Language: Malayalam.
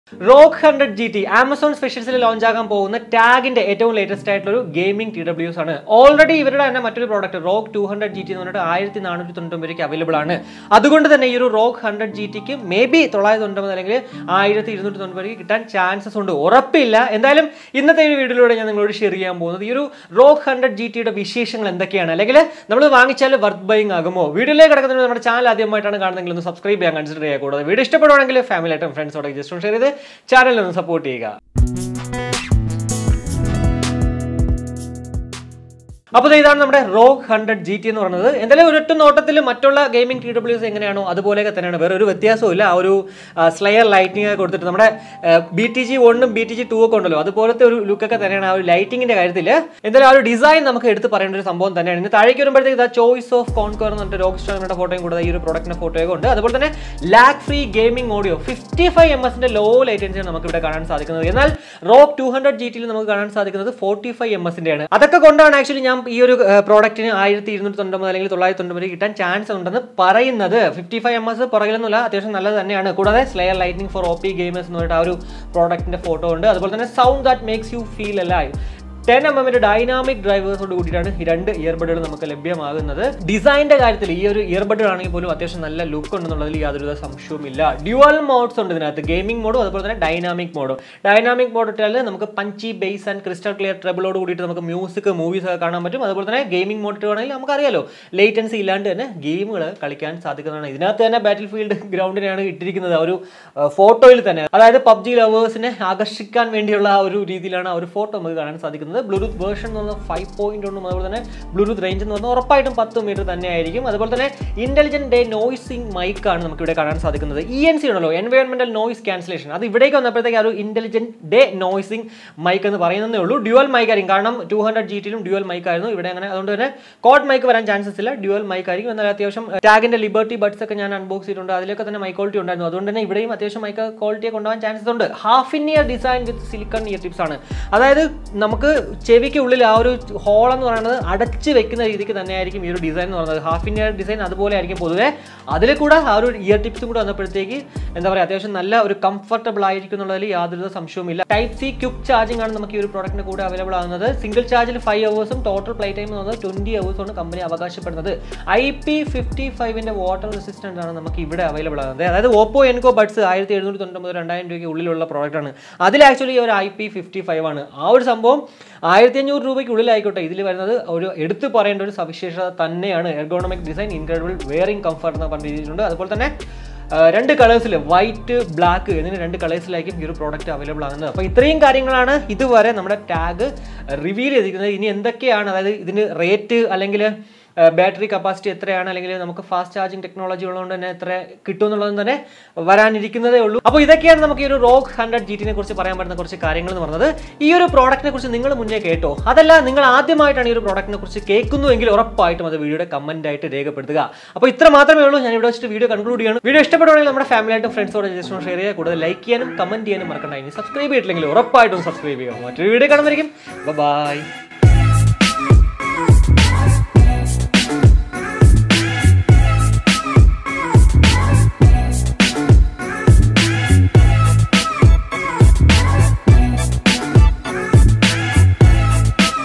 rock hundred G T Amazon സ്പെഷ്യൽസിൽ ലോഞ്ച് ആകാൻ പോകുന്ന ടാഗിന്റെ ഏറ്റവും ലേറ്റസ്റ്റ് ആയിട്ടുള്ള ഒരു ഗെയിമിംഗ് ടി ഡബ്ല്യൂസ് ആണ് ഓൾറെഡി ഇവരുടെ തന്നെ മറ്റൊരു product rock two hundred G T എന്ന് പറഞ്ഞിട്ട് ആയിരത്തി നാനൂറ്റി തൊണ്ണൂറ്റി അവൈലബിൾ ആണ് അതുകൊണ്ട് തന്നെ ഈ ഒരു റോക്ക് ഹൺഡ്രഡ് ജി ടിക്ക് മേ ബി തൊള്ളായിരത്തി തൊണ്ണൂറ്റി അല്ലെങ്കിൽ ആയിരത്തി ഇരുന്നൂറ്റി തൊണ്ണൂറ്റി കിട്ടാൻ ചാൻസസ് ഉണ്ട് ഉറപ്പില്ല എന്തായാലും ഇന്നത്തെ ഒരു വീഡിയോയിലൂടെ ഞാൻ നിങ്ങളോട് ഷെയർ ചെയ്യാൻ പോകുന്നത് ഈ ഒരു റോക്ക് ഹൺഡ്രഡ് ജി ടിയുടെ വിശേഷങ്ങൾ എന്തൊക്കെയാണ് അല്ലെങ്കിൽ നമ്മൾ വാങ്ങിച്ചാൽ വർത്ത് ബൈങ് ആകുമോ വീഡിയോയിലേക്ക് കിടക്കുന്നത് നമ്മുടെ ചാനൽ ആദ്യമായിട്ടാണ് കാണുന്നതെങ്കിൽ ഒന്ന് സബ്സ്ക്രൈബ് ചെയ്യാൻ കൺസിഡർ ചെയ്യുക കൂടാതെ വീഡിയോ ഇഷ്ടപ്പെടുവാണെങ്കിൽ ഫാമിലി ആയിട്ടും ഫ്രണ്ട്സോടെ ജസ്റ്റ് ഒന്ന് ഷെയർ ചെയ്ത് ചാനൽ ഒന്ന് സപ്പോർട്ട് ചെയ്യുക അപ്പോൾ ഇതാണ് നമ്മുടെ റോഗ് ഹൺഡ്രഡ് ജി ടി എന്ന് പറയുന്നത് എന്തായാലും ഒരൊറ്റ നോട്ടത്തിൽ മറ്റുള്ള ഗെയിമിംഗ് ടി ഡബ്ല്യൂസ് എങ്ങനെയാണോ അതുപോലെയൊക്കെ തന്നെയാണ് വേറെ ഒരു വ്യത്യാസവും ഇല്ല ആ ഒരു സ്ലെയർ ലൈറ്റിംഗ് ഒക്കെ കൊടുത്തിട്ട് നമ്മുടെ ബി ടി ജി വണ്ണും ബി ടി ജി ടു ഒക്കെ ഉണ്ടല്ലോ അതുപോലത്തെ ഒരു ലുക്കൊക്കെ തന്നെയാണ് ആ ഒരു ലൈറ്റിംഗിന്റെ കാര്യത്തിൽ എന്തായാലും ആ ഒരു ഡിസൈൻ നമുക്ക് എടുത്ത് പറയേണ്ട ഒരു സംഭവം തന്നെയാണ് ഇന്ന് താഴേക്ക് വരുമ്പോഴത്തേക്ക് ദ ചോയ്സ് ഓഫ് കോൺകോർ എന്ന് പറഞ്ഞിട്ട് റോക്ക് സ്റ്റാറിന്റെ ഫോട്ടോയും കൂടെ ഈ ഒരു പ്രൊഡക്റ്റിന്റെ ഫോട്ടോയൊക്കെ ഉണ്ട് അതുപോലെ തന്നെ lag free gaming audio fifty five M എസിന്റെ ലോ ലൈറ്റൻസിയാണ് നമുക്ക് ഇവിടെ കാണാൻ സാധിക്കുന്നത് എന്നാൽ റോക്ക് ടു ഹൺഡ്രഡ് ജി ടിയിൽ നമുക്ക് കാണാൻ സാധിക്കുന്നത് ഫോർട്ടി ഫൈവ് എം എസിന്റെയാണ് അതൊക്കെ കൊണ്ടാണ് ആക്ച്വലി ഞാൻ ഈ ഒരു പ്രോഡക്റ്റിന് ആയിരത്തി ഇരുന്നൂറ്റി തൊണ്ണൂറ്റി അല്ലെങ്കിൽ തൊള്ളായിരത്തി തൊണ്ണൂറ്റി കിട്ടാൻ ചാൻസ് ഉണ്ടെന്ന് പറയുന്നത് ഫിഫ്റ്റി ഫൈവ് എം എസ് പുറകിലൊന്നുമില്ല അത്യാവശ്യം നല്ലത് തന്നെയാണ് കൂടാതെ slayer lighting for O P gamers എന്ന് പറഞ്ഞിട്ട് ആ ഒരു പ്രോഡക്റ്റിന്റെ ഫോട്ടോ ഉണ്ട് അതുപോലെ തന്നെ sound that makes you feel alive ten M എമ്മിന്റെ ഡൈനാമിക് ഡ്രൈവേഴ്സോട് കൂടിയിട്ടാണ് ഈ രണ്ട് ഇയർബഡുകൾ നമുക്ക് ലഭ്യമാകുന്നത് ഡിസൈനിന്റെ കാര്യത്തിൽ ഈ ഒരു ഇയർബഡ് ആണെങ്കിൽ പോലും അത്യാവശ്യം നല്ല ലുക്ക് ഉണ്ടെന്നുള്ളതിൽ യാതൊരു സംശയവുമില്ല ഡ്യുവൽ മോഡ്സ് ഉണ്ട് ഇതിനകത്ത് ഗെയിമിംഗ് മോഡും അതുപോലെ തന്നെ ഡൈനാമിക് മോഡും ഡൈനാമിക് മോഡ് ഇട്ടാൽ നമുക്ക് punchy bass and crystal clear ട്രബിളോട് കൂടിയിട്ട് നമുക്ക് മ്യൂസിക് മൂവീസ് ഒക്കെ കാണാൻ പറ്റും അതുപോലെ തന്നെ ഗെയിമിംഗ് മോഡ് ഇട്ടുവാണെങ്കിൽ നമുക്കറിയാലോ ലേറ്റൻസി ഇല്ലാണ്ട് തന്നെ ഗെയിമുകൾ കളിക്കാൻ സാധിക്കുന്നതാണ് ഇതിനകത്ത് തന്നെ ബാറ്റിൽ ഫീൽഡ് ഗ്രൗണ്ടിനെയാണ് ഇട്ടിരിക്കുന്നത് ആ ഒരു ഫോട്ടോയിൽ തന്നെ അതായത് പബ്ജി ലവേഴ്സിനെ ആകർഷിക്കാൻ വേണ്ടിയുള്ള ആ ഒരു രീതിയിലാണ് ആ ഒരു ഫോട്ടോ നമുക്ക് കാണാൻ സാധിക്കുന്നത് ബ്ലൂടൂത്ത് വേർഷൻ എന്ന് പറഞ്ഞാൽ ഫൈവ് പോയിന്റ് ഒന്നും അതുപോലെ തന്നെ ബ്ലൂടൂത്ത് റേഞ്ച് എന്ന് പറഞ്ഞാൽ ഉറപ്പായിട്ടും പത്ത് മീറ്റർ തന്നെ ആയിരിക്കും അതുപോലെ തന്നെ ഇന്റലിജന്റ് ഡേ നോയ്സിംഗ് മൈക്കാണ് നമുക്ക് ഇവിടെ കാണാൻ സാധിക്കുന്നത് ഇ എൻ സി ഉണ്ടല്ലോ എൻവയോൺമെന്റൽ നോയ്സ് ക്യാൻസലേഷൻ അത് ഇവിടേക്ക് വന്നപ്പോഴത്തേക്ക് ആ ഒരു ഇന്റലിജന്റ് ഡേ നോയ്സിംഗ് മൈക്ക് എന്ന് പറയുന്നതേ ഉള്ളൂ ഡ്യുവൽ മൈക്ക് ആയിരിക്കും കാരണം ടു ഹൺഡ്രഡ് ജി ടിയിലും ഡ്യുവൽ മൈക്ക് ആയിരുന്നു ഇവിടെ അങ്ങനെ അതുകൊണ്ട് തന്നെ കോഡ് മൈക്ക് വരാൻ ചാൻസസ് ഇല്ല ഡ്യുവൽ മൈക്ക് ആയിരിക്കും എന്നാൽ അത്യാവശ്യം ടാഗിന്റെ ലിബർട്ടി ബഡ്സ് ഒക്കെ ഞാൻ അൺബോക്സ് ചെയ്തിട്ടുണ്ട് അതിലൊക്കെ തന്നെ മൈക്ക് ക്വാളിറ്റി ഉണ്ടായിരുന്നു അതുകൊണ്ട് തന്നെ ഇവിടെയും അത്യാവശ്യം മൈക്ക് ക്വാളിറ്റിയെ കൊണ്ടുപോകാൻ ചാൻസസ് ഉണ്ട് half in ear design with silicone ear tips ആണ് അതായത് നമുക്ക് ചെവിക്ക് ഉള്ളിൽ ആ ഒരു ഹോൾ എന്ന് പറയുന്നത് അടച്ച് വെക്കുന്ന രീതിക്ക് തന്നെയായിരിക്കും ഈ ഒരു ഡിസൈൻ എന്ന് പറയുന്നത് ഹാഫ് ഇൻ ഇയർ ഡിസൈൻ അതുപോലെ ആയിരിക്കും പൊതുവെ അതിൽ കൂടെ ആ ഒരു ഇയർ ടിപ്സും കൂടെ വന്നപ്പോഴത്തേക്ക് എന്താ പറയുക അത്യാവശ്യം നല്ല ഒരു കംഫർട്ടബിൾ ആയിരിക്കും എന്നുള്ളതിൽ യാതൊരു സംശയവുമില്ല ടൈപ്പ് സി ക്യുക്ക് ചാർജിംഗ് ആണ് നമുക്ക് ഈ ഒരു പ്രോഡക്റ്റിന് കൂടെ അവൈലബിൾ ആകുന്നത് സിംഗിൾ ചാർജിൽ ഫൈവ് അവേഴ്സും ടോട്ടൽ പ്ലേ ടൈം എന്ന് പറയുന്നത് ട്വന്റി അവേഴ്സാണ് കമ്പനി അവകാശപ്പെടുന്നത് ഐ പി ഫിഫ്റ്റി ഫൈവിന്റെ വാട്ടർ റെസിസ്റ്റന്റ് ആണ് നമുക്ക് ഇവിടെ അവൈലബിൾ ആകുന്നത് അതായത് ഓപ്പോ എൻകോ ബഡ്സ് ആയിരത്തി എഴുന്നൂറ്റി തൊണ്ണൂറ്റി രണ്ടായിരം രൂപയ്ക്ക് ഉള്ളിലുള്ള പ്രോഡക്റ്റ് ആണ് അതിൽ ആക്ച്വലി ഒരു ഐ പി ഫിഫ്റ്റി ഫൈവ് ആണ് ആ ഒരു സംഭവം ആയിരത്തി അഞ്ഞൂറ് രൂപയ്ക്ക് ഉള്ളിലായിക്കോട്ടെ ഇതിൽ വരുന്നത് ഒരു എടുത്തു പറയേണ്ട ഒരു സവിശേഷത തന്നെയാണ് ergonomic design incredible wearing comfort എന്ന് പറഞ്ഞിട്ടുണ്ട് അതുപോലെ തന്നെ രണ്ട് കളേഴ്സിൽ വൈറ്റ് ബ്ലാക്ക് എന്നിങ്ങനെ രണ്ട് കളേഴ്സിലായിരിക്കും ഈ ഒരു പ്രോഡക്റ്റ് അവൈലബിൾ ആകുന്നത് അപ്പോൾ ഇത്രയും കാര്യങ്ങളാണ് ഇതുവരെ നമ്മുടെ ടാഗ് റിവീൽ ചെയ്തിരിക്കുന്നത് ഇനി എന്തൊക്കെയാണ് അതായത് ഇതിന് റേറ്റ് അല്ലെങ്കിൽ ബാറ്ററി കപ്പാസിറ്റി എത്രയാണ് അല്ലെങ്കിൽ നമുക്ക് ഫാസ്റ്റ് ചാർജിങ് ടെക്നോളജി ഉള്ളതുകൊണ്ട് തന്നെ എത്ര കിട്ടും എന്നുള്ളതും തന്നെ വരാനിരിക്കുന്നതേ ഉള്ളൂ അപ്പോൾ ഇതൊക്കെയാണ് നമുക്ക് ഈ ഒരു റോക്ക് ഹൺഡ്രഡ് ജി ടിനെ കുറിച്ച് പറയാൻ പറ്റുന്ന കുറച്ച് കാര്യങ്ങൾ എന്ന് പറഞ്ഞത് ഈ ഒരു പ്രോഡക്റ്റിനെ കുറിച്ച് നിങ്ങൾ മുന്നേ കേട്ടോ അതല്ല നിങ്ങൾ ആദ്യമായിട്ടാണ് ഈ ഒരു പ്രോഡക്റ്റിനെ കുറിച്ച് കേൾക്കുന്നുവെങ്കിൽ ഉറപ്പായിട്ടും അത് വീഡിയോയുടെ കമന്റ് ആയിട്ട് രേഖപ്പെടുത്തുക അപ്പോൾ ഇത്ര മാത്രമേ ഉള്ളൂ ഞാൻ ഇവിടെ വെച്ചിട്ട് വീഡിയോ കൺക്ലൂഡ് ചെയ്യണം വീഡിയോ ഇഷ്ടപ്പെടുവാണെങ്കിൽ നമ്മുടെ ഫാമിലി ആയിട്ടും ഫ്രണ്ട്സോട് ജസ്റ്റ് ഷെയർ ചെയ്യുക കൂടുതൽ ലൈക്ക് ചെയ്യാനും കമന്റ് ചെയ്യാനും മറക്കണ്ട ഇനി സബ്സ്ക്രൈബ് ചെയ്തിട്ടില്ലെങ്കിൽ ഉറപ്പായിട്ടും സബ്സ്ക്രൈബ് ചെയ്യുക മറ്റൊരു വീഡിയോ കാണുന്നതായിരിക്കും ബൈ